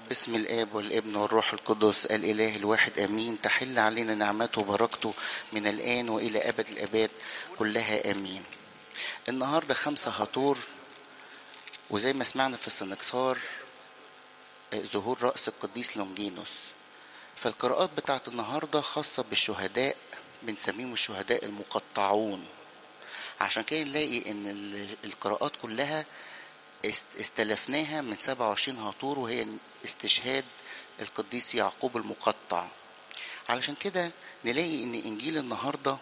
باسم الاب والابن والروح القدس الاله الواحد امين تحل علينا نعمته وبركته من الان والى ابد الاباد كلها امين النهارده خمسة هطور وزي ما سمعنا في السنكسار ظهور رأس القديس لونجينوس فالقراءات بتاعت النهاردة خاصة بالشهداء بنسميهم الشهداء المقطعون عشان كده نلاقي ان القراءات كلها استلفناها من 27 هطور وهي استشهاد القديس يعقوب المقطع علشان كده نلاقي ان انجيل النهارده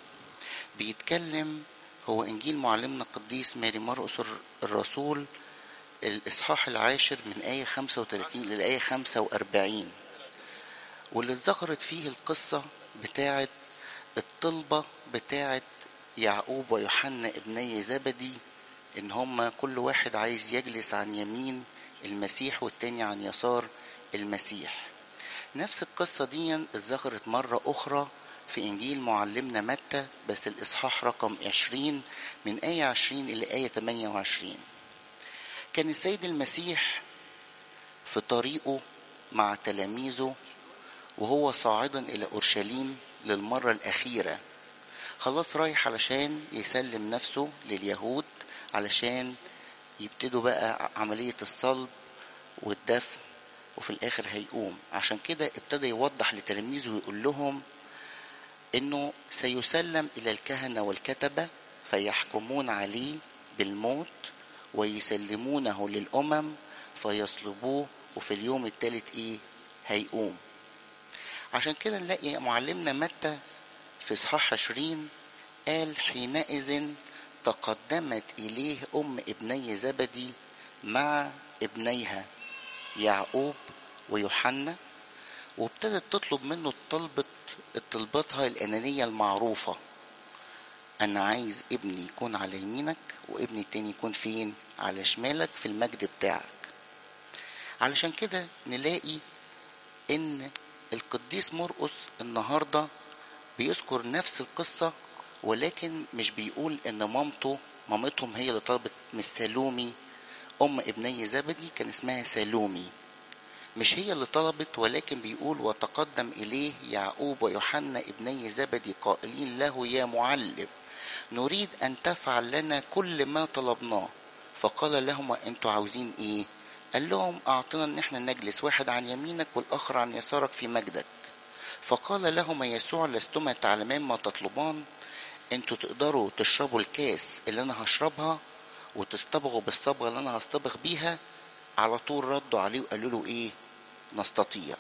بيتكلم هو انجيل معلمنا القديس ماري مرقس الرسول الاصحاح العاشر من آية 35 للآية 45 واللي ذكرت فيه القصة بتاعت الطلبة بتاعت يعقوب ويوحنا ابني زبدي ان هما كل واحد عايز يجلس عن يمين المسيح والتاني عن يسار المسيح نفس القصة دي اتذكرت مرة أخرى في إنجيل معلمنا متى بس الإصحاح رقم 20 من آية 20 إلى آية 28 كان السيد المسيح في طريقه مع تلاميذه وهو صاعدا إلى أورشليم للمرة الأخيرة خلاص رايح علشان يسلم نفسه لليهود علشان يبتدوا بقى عملية الصلب والدفن وفي الآخر هيقوم عشان كده ابتدى يوضح لتلاميذه ويقول لهم إنه سيسلم إلى الكهنة والكتبة فيحكمون عليه بالموت ويسلمونه للأمم فيصلبوه وفي اليوم الثالث إيه هيقوم عشان كده نلاقي معلمنا متى في إصحاح 20 قال حينئذ تقدمت إليه أم ابني زبدي مع ابنيها يعقوب ويوحنا وابتدت تطلب منه طلبة طلبتها الأنانية المعروفة أنا عايز ابني يكون على يمينك وابني التاني يكون فين على شمالك في المجد بتاعك علشان كده نلاقي إن القديس مرقس النهارده بيذكر نفس القصة ولكن مش بيقول ان مامته مامتهم هي اللي طلبت من سالومي ام ابني زبدي كان اسمها سالومي مش هي اللي طلبت ولكن بيقول وتقدم اليه يعقوب ويوحنا ابني زبدي قائلين له يا معلم نريد ان تفعل لنا كل ما طلبناه فقال لهم انتوا عاوزين ايه قال لهم اعطنا ان احنا نجلس واحد عن يمينك والاخر عن يسارك في مجدك فقال لهما يسوع لستما تعلمان ما تطلبان انتوا تقدروا تشربوا الكاس اللي انا هشربها وتصطبغوا بالصبغه اللي انا هصطبغ بيها على طول ردوا عليه وقالوا له ايه نستطيع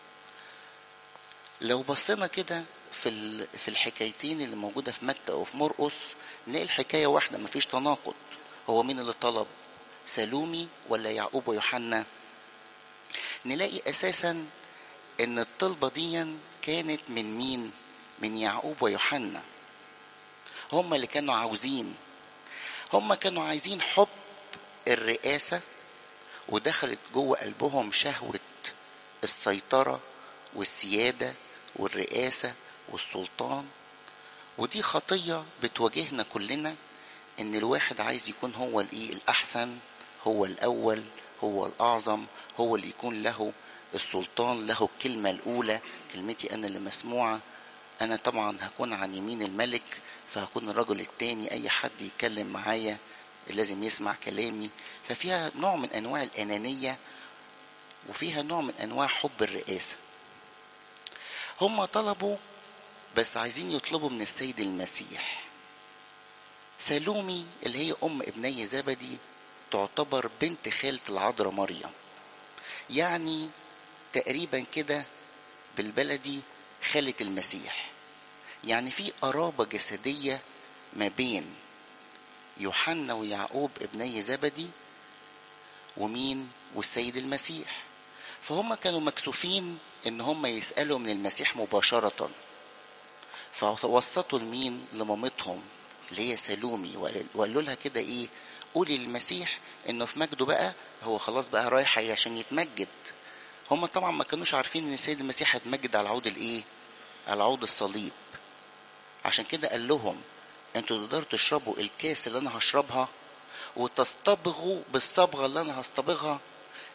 لو بصينا كده في في الحكايتين اللي موجوده في متى وفي مرقس نلاقي الحكايه واحده مفيش تناقض هو مين اللي طلب سالومي ولا يعقوب ويوحنا نلاقي اساسا ان الطلبه دي كانت من مين من يعقوب ويوحنا هم اللي كانوا عاوزين هم كانوا عايزين حب الرئاسة ودخلت جوه قلبهم شهوة السيطرة والسيادة والرئاسة والسلطان ودي خطية بتواجهنا كلنا ان الواحد عايز يكون هو الايه الاحسن هو الاول هو الاعظم هو اللي يكون له السلطان له الكلمة الاولى كلمتي انا اللي مسموعة انا طبعا هكون عن يمين الملك فهكون الرجل التاني اي حد يتكلم معايا لازم يسمع كلامي ففيها نوع من انواع الانانية وفيها نوع من انواع حب الرئاسة هم طلبوا بس عايزين يطلبوا من السيد المسيح سالومي اللي هي ام ابني زبدي تعتبر بنت خالة العذراء مريم يعني تقريبا كده بالبلدي خالة المسيح يعني في قرابة جسدية ما بين يوحنا ويعقوب ابني زبدي ومين والسيد المسيح فهم كانوا مكسوفين ان هم يسألوا من المسيح مباشرة فوسطوا لمين لمامتهم اللي هي سالومي وقالوا لها كده ايه قولي للمسيح انه في مجده بقى هو خلاص بقى رايح عشان يتمجد هم طبعا ما كانوش عارفين ان السيد المسيح هيتمجد على عود الايه على عود الصليب عشان كده قال لهم انتوا تقدروا تشربوا الكاس اللي انا هشربها وتصطبغوا بالصبغه اللي انا هصطبغها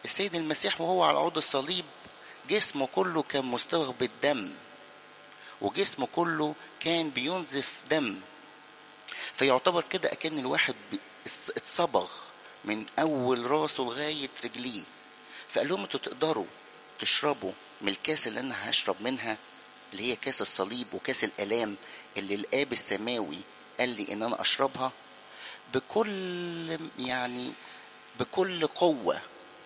السيد المسيح وهو على عود الصليب جسمه كله كان مستوغ بالدم وجسمه كله كان بينزف دم فيعتبر كده أكن الواحد اتصبغ من أول راسه لغاية رجليه فقال لهم انتوا تقدروا تشربوا من الكاس اللي أنا هشرب منها اللي هي كاس الصليب وكاس الآلام اللي الآب السماوي قال لي إن أنا أشربها بكل يعني بكل قوة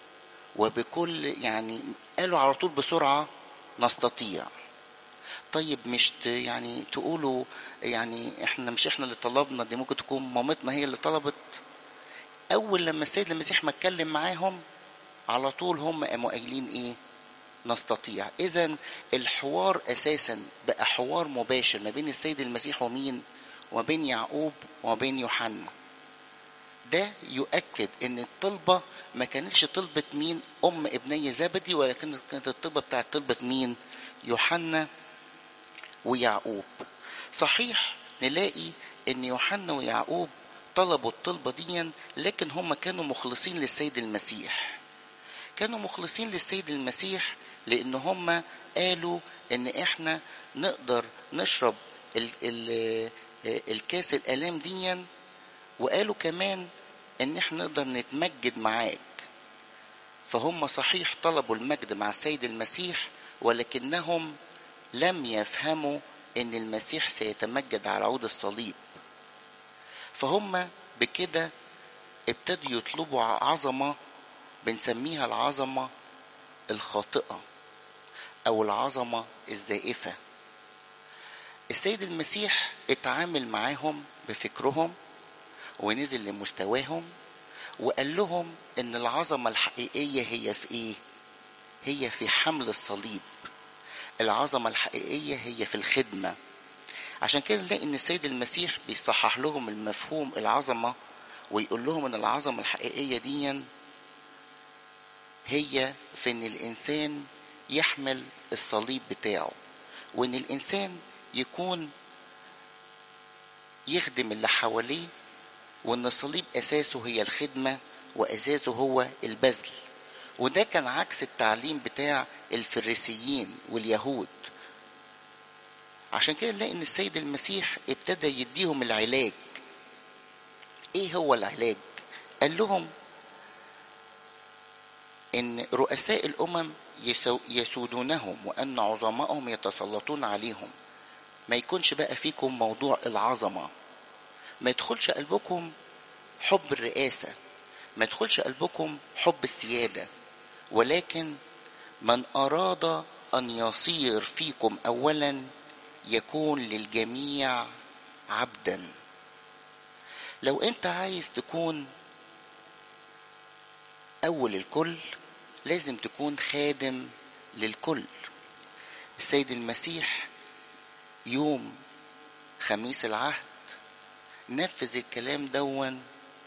وبكل يعني قالوا على طول بسرعة نستطيع طيب مش يعني تقولوا يعني احنا مش احنا اللي طلبنا دي ممكن تكون مامتنا هي اللي طلبت اول لما السيد المسيح ما اتكلم معاهم على طول هم قاموا قايلين ايه نستطيع اذا الحوار اساسا بقى حوار مباشر ما بين السيد المسيح ومين وما بين يعقوب وما بين يوحنا ده يؤكد ان الطلبه ما كانتش طلبة مين ام ابني زبدي ولكن كانت الطلبة بتاعت طلبة مين يوحنا ويعقوب صحيح نلاقي ان يوحنا ويعقوب طلبوا الطلبة دي لكن هم كانوا مخلصين للسيد المسيح كانوا مخلصين للسيد المسيح لان هم قالوا ان احنا نقدر نشرب ال ال الكاس الالام دي وقالوا كمان ان احنا نقدر نتمجد معاك فهم صحيح طلبوا المجد مع السيد المسيح ولكنهم لم يفهموا ان المسيح سيتمجد على عود الصليب فهم بكده ابتدوا يطلبوا عظمه بنسميها العظمه الخاطئه او العظمه الزائفه السيد المسيح اتعامل معاهم بفكرهم ونزل لمستواهم وقال لهم ان العظمه الحقيقيه هي في ايه هي في حمل الصليب العظمه الحقيقيه هي في الخدمه عشان كده نلاقي ان السيد المسيح بيصحح لهم المفهوم العظمه ويقول لهم ان العظمه الحقيقيه دي هي في ان الانسان يحمل الصليب بتاعه وان الانسان يكون يخدم اللي حواليه وان الصليب اساسه هي الخدمه واساسه هو البذل وده كان عكس التعليم بتاع الفريسيين واليهود عشان كده نلاقي ان السيد المسيح ابتدى يديهم العلاج ايه هو العلاج قال لهم ان رؤساء الامم يسودونهم وان عظمائهم يتسلطون عليهم ما يكونش بقى فيكم موضوع العظمه ما يدخلش قلبكم حب الرئاسة ما يدخلش قلبكم حب السيادة ولكن من أراد أن يصير فيكم أولا يكون للجميع عبدا لو أنت عايز تكون أول الكل لازم تكون خادم للكل السيد المسيح يوم خميس العهد نفذ الكلام دون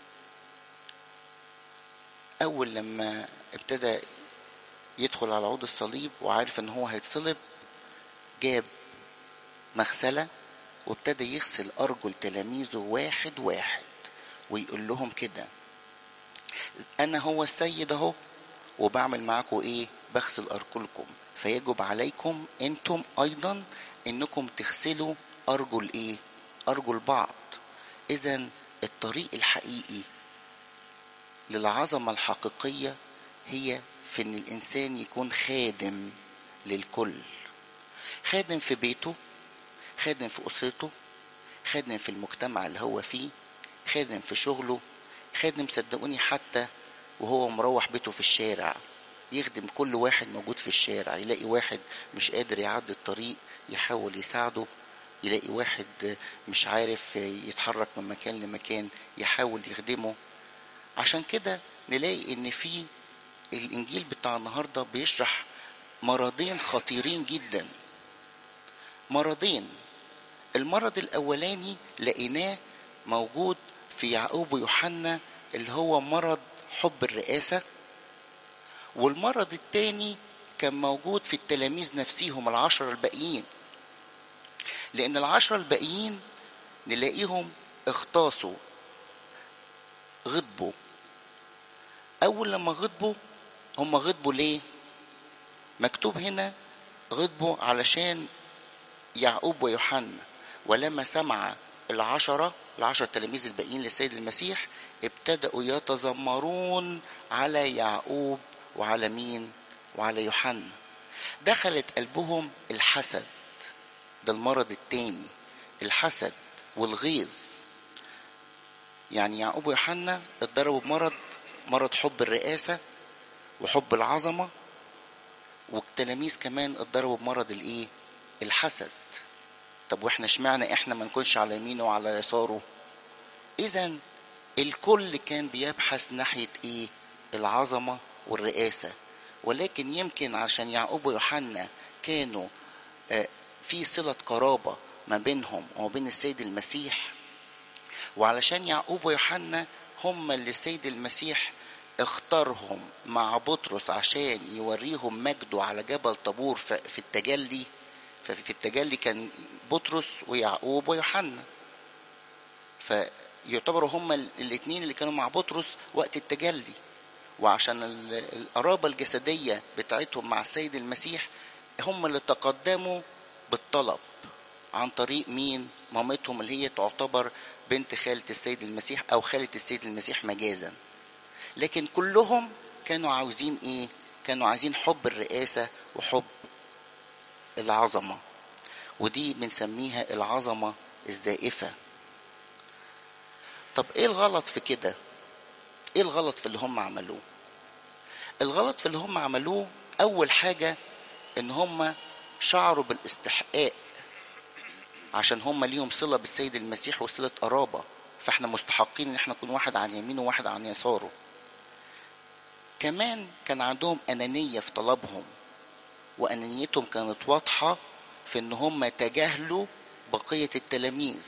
اول لما ابتدى يدخل على عود الصليب وعارف ان هو هيتصلب جاب مغسلة وابتدى يغسل ارجل تلاميذه واحد واحد ويقول لهم كده انا هو السيد اهو وبعمل معاكم ايه بغسل ارجلكم فيجب عليكم انتم ايضا انكم تغسلوا ارجل ايه ارجل بعض اذا الطريق الحقيقي للعظمه الحقيقيه هي في ان الانسان يكون خادم للكل خادم في بيته خادم في اسرته خادم في المجتمع اللي هو فيه خادم في شغله خادم صدقوني حتى وهو مروح بيته في الشارع يخدم كل واحد موجود في الشارع يلاقي واحد مش قادر يعدي الطريق يحاول يساعده يلاقي واحد مش عارف يتحرك من مكان لمكان يحاول يخدمه عشان كده نلاقي ان في الانجيل بتاع النهارده بيشرح مرضين خطيرين جدا مرضين المرض الاولاني لقيناه موجود في يعقوب ويوحنا اللي هو مرض حب الرئاسه والمرض الثاني كان موجود في التلاميذ نفسيهم العشرة الباقيين لأن العشرة الباقيين نلاقيهم اغتصوا غضبوا أول لما غضبوا هم غضبوا ليه مكتوب هنا غضبوا علشان يعقوب ويوحنا ولما سمع العشرة العشر تلاميذ الباقيين للسيد المسيح ابتدأوا يتذمرون على يعقوب وعلى مين وعلى يوحنا دخلت قلبهم الحسد ده المرض التاني الحسد والغيظ يعني يعقوب ويوحنا اتضربوا بمرض مرض حب الرئاسة وحب العظمة والتلاميذ كمان اتضربوا بمرض الايه الحسد طب واحنا اشمعنى احنا ما نكونش على يمينه وعلى يساره اذا الكل كان بيبحث ناحية ايه العظمة والرئاسة ولكن يمكن عشان يعقوب ويوحنا كانوا آه في صلة قرابة ما بينهم وما بين السيد المسيح وعلشان يعقوب ويوحنا هم اللي السيد المسيح اختارهم مع بطرس عشان يوريهم مجده على جبل طابور في التجلي ففي التجلي كان بطرس ويعقوب ويوحنا فيعتبروا هم الاثنين اللي كانوا مع بطرس وقت التجلي وعشان القرابة الجسدية بتاعتهم مع السيد المسيح هم اللي تقدموا بالطلب عن طريق مين مامتهم اللي هي تعتبر بنت خالة السيد المسيح أو خالة السيد المسيح مجازا لكن كلهم كانوا عاوزين ايه كانوا عايزين حب الرئاسة وحب العظمة ودي بنسميها العظمة الزائفة طب ايه الغلط في كده ايه الغلط في اللي هم عملوه الغلط في اللي هم عملوه اول حاجة ان هم شعروا بالاستحقاق عشان هم ليهم صلة بالسيد المسيح وصلة قرابة فاحنا مستحقين ان احنا نكون واحد عن يمينه وواحد عن يساره كمان كان عندهم أنانية في طلبهم وأنانيتهم كانت واضحة في إن هم تجاهلوا بقية التلاميذ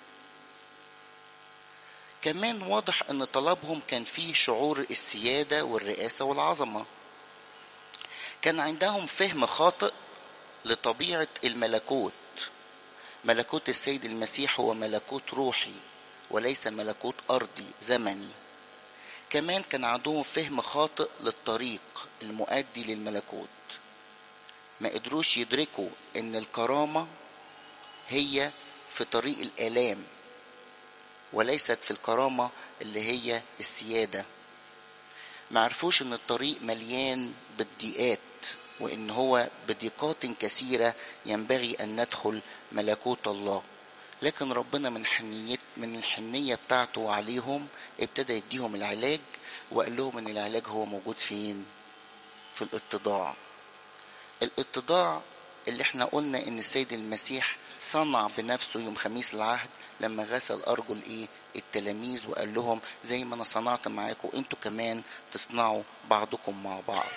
كمان واضح إن طلبهم كان فيه شعور السيادة والرئاسة والعظمة كان عندهم فهم خاطئ لطبيعة الملكوت ملكوت السيد المسيح هو ملكوت روحي وليس ملكوت أرضي زمني كمان كان عندهم فهم خاطئ للطريق المؤدي للملكوت ما قدروش يدركوا ان الكرامة هي في طريق الآلام وليست في الكرامة اللي هي السيادة ما عرفوش ان الطريق مليان بالضيقات وان هو بضيقات كثيرة ينبغي ان ندخل ملكوت الله لكن ربنا من حنية من الحنية بتاعته عليهم ابتدى يديهم العلاج وقال لهم ان العلاج هو موجود فين في الاتضاع الاتضاع اللي احنا قلنا ان السيد المسيح صنع بنفسه يوم خميس العهد لما غسل ارجل ايه التلاميذ وقال لهم زي ما انا صنعت معاكم انتوا كمان تصنعوا بعضكم مع بعض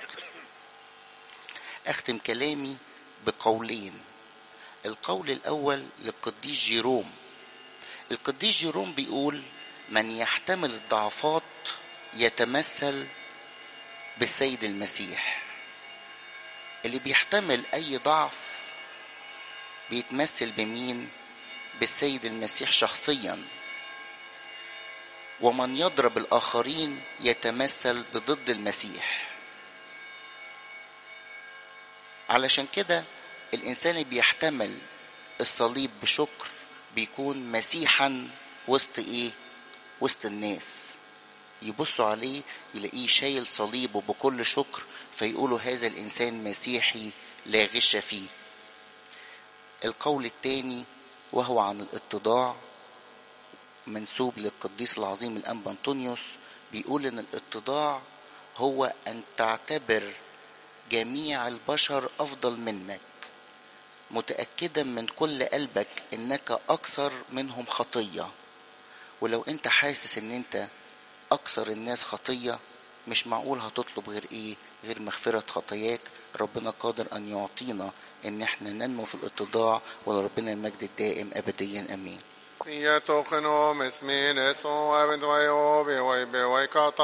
اختم كلامي بقولين القول الاول للقديس جيروم القديس جيروم بيقول من يحتمل الضعفات يتمثل بالسيد المسيح اللي بيحتمل اي ضعف بيتمثل بمين بالسيد المسيح شخصيا ومن يضرب الاخرين يتمثل بضد المسيح علشان كده الانسان اللي بيحتمل الصليب بشكر بيكون مسيحا وسط ايه وسط الناس يبصوا عليه يلاقيه شايل صليبه بكل شكر فيقولوا هذا الانسان مسيحي لا غش فيه القول الثاني وهو عن الاتضاع منسوب للقديس العظيم الانبا انطونيوس بيقول ان الاتضاع هو ان تعتبر جميع البشر افضل منك متاكدا من كل قلبك انك اكثر منهم خطيه ولو انت حاسس ان انت اكثر الناس خطيه مش معقول هتطلب غير ايه غير مغفره خطاياك ربنا قادر ان يعطينا ان احنا ننمو في الاتضاع ولربنا المجد الدائم ابديا امين يتوقنوا مسمين اسمه وابد ويوبي ويبي ويكاتا